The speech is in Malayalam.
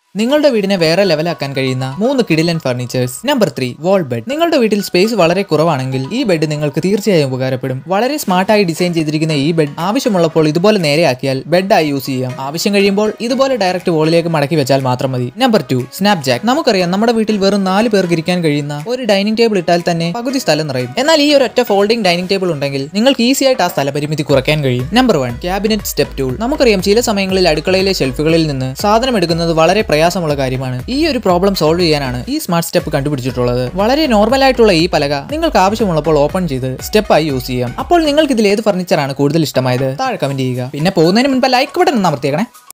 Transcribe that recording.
നിങ്ങളുടെ വീടിനെ വേറെ ലെവലാക്കാൻ കഴിയുന്ന മൂന്ന് കിടിലൻ furnitures number three wall bed നിങ്ങളുടെ വീട്ടിൽ സ്പേസ് വളരെ കുറവാണെങ്കിൽ ഈ ബെഡ് നിങ്ങൾക്ക് തീർച്ചയായും ഉപകാരപ്പെടും വളരെ സ്മാർട്ടായി ഡിസൈൻ ചെയ്തിരിക്കുന്ന ഈ ബെഡ് ആവശ്യമുള്ളപ്പോൾ ഇതുപോലെ നേരെയാക്കിയാൽ ബെഡായി യൂസ് ചെയ്യാം ആവശ്യം കഴിയുമ്പോൾ ഇതുപോലെ ഡയറക്റ്റ് വോളിലേക്ക് മടക്കി വെച്ചാൽ മാത്രം മതി നമ്പർ ടു സ്നാപ് ജാക്ക് നമുക്കറിയാം നമ്മുടെ വീട്ടിൽ വെറും നാല് പേർക്ക് ഇരിക്കാൻ കഴിയുന്ന ഒരു ഡൈനിങ് ടേബിൾ ഇട്ടാൽ തന്നെ പകുതി സ്ഥലം നിറയും എന്നാൽ ഈ ഒരു ഒറ്റ ഫോൾഡിംഗ് ഡൈനിങ് ടേബിൾ ഉണ്ടെങ്കിൽ നിങ്ങൾക്ക് ഈസി ആയിട്ട് ആ സ്ഥലപരിമിതി കുറയ്ക്കാൻ കഴിയും number one cabinet step tool നമുക്കറിയാം ചില സമയങ്ങളിൽ അടുക്കളയിലെ ഷെൽഫുകളിൽ നിന്ന് സാധനം എടുക്കുന്നത് വളരെ പ്രയാസമുള്ള കാര്യമാണ് ഈ ഒരു പ്രോബ്ലം സോൾവ് ചെയ്യാനാണ് ഈ സ്മാർട്ട് സ്റ്റെപ്പ് കണ്ടുപിടിച്ചിട്ടുള്ളത് വളരെ നോർമൽ ആയിട്ടുള്ള ഈ പലക നിങ്ങൾക്ക് ആവശ്യമുള്ളപ്പോൾ ഓപ്പൺ ചെയ്ത് സ്റ്റെപ്പായി യൂസ് ചെയ്യാം അപ്പോൾ നിങ്ങൾക്ക് ഇതിൽ ഏത് ഫർണിച്ചറാണ് കൂടുതൽ ഇഷ്ടമായത് താഴെ കമന്റ് ചെയ്യുക പിന്നെ പോകുന്നതിന് മുൻപ് ലൈക്ക് ബട്ടൺ ഒന്ന് അമർത്തിയേക്കണേ